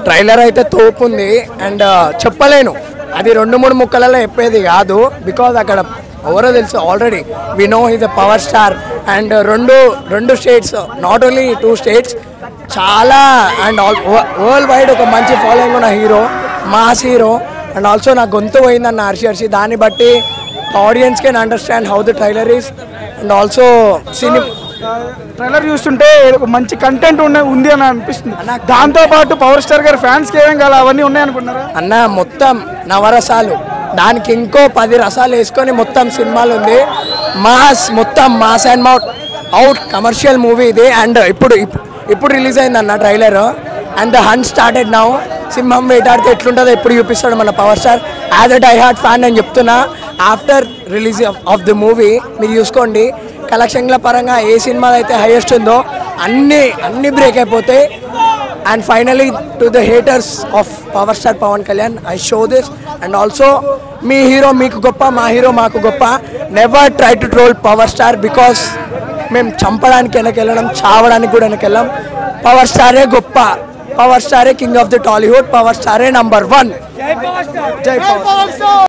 trailer అయితే తోపు ఉంది అండ్ చెప్పలేను అది రెండు మూడు ముక్కలలో చెప్పేది కాదు బికాజ్ అక్కడ ఎవరో తెలుసు already we know his a power star and రెండు రెండు states not only two states చాలా అండ్ ఆల్ వరల్డ్ వైడ్ ఒక మంచి ఫాలోయింగ్ ఉన్న hero mass hero and also నా గొంతు పోయిందన్న హర్షి హర్షి దాన్ని బట్టి audience can understand how the trailer is and also సినిమా ట్రైలర్ చూస్తుంటే ఒక మంచి కంటెంట్ ఉన్న ఉంది అని అనిపిస్తుంది అన్న, దాంతో పాటు పవర్ స్టార్ గారి ఫ్యాన్స్ కి ఏమేం కావాలి అవన్నీ ఉన్నాయి అనుకుంటున్నారా అన్న మొత్తం నవరసాలు దానికి ఇంకో పది రసాలు వేసుకొని మొత్తం సినిమాలు ఉంది మాస్ మొత్తం mass and out out commercial movie ఇది అండ్ ఇప్పుడు ఇప్- ఇప్పుడు రిలీజ్ అయింది అన్న trailer and the hunt started now సింహం వేటాడితే ఎట్లుంటుందో ఎప్పుడు చూపిస్తాడు మన power star as a die hard fan నేను చెప్తున్నా after release of the movie మీరు చూసుకోండి కలెక్షన్ల పరంగా ఏ సినిమా అయితే హైయెస్ట్ ఉందో అన్ని అన్ని బ్రేక్ అయిపోతాయి and finally to the haters of power star Pawan Kalyan I show this and also మీ హీరో మీకు గొప్ప మా హీరో మాకు గొప్ప never try to troll power star because మేము చంపడానికి వెనకెళ్ళడం చావడానికి కూడా వెనకెళ్ళాం పవర్ స్టారే గొప్ప పవర్ స్టారే king of the Tollywood power స్టారే నంబర్ వన్ జై పవర్ స్టార్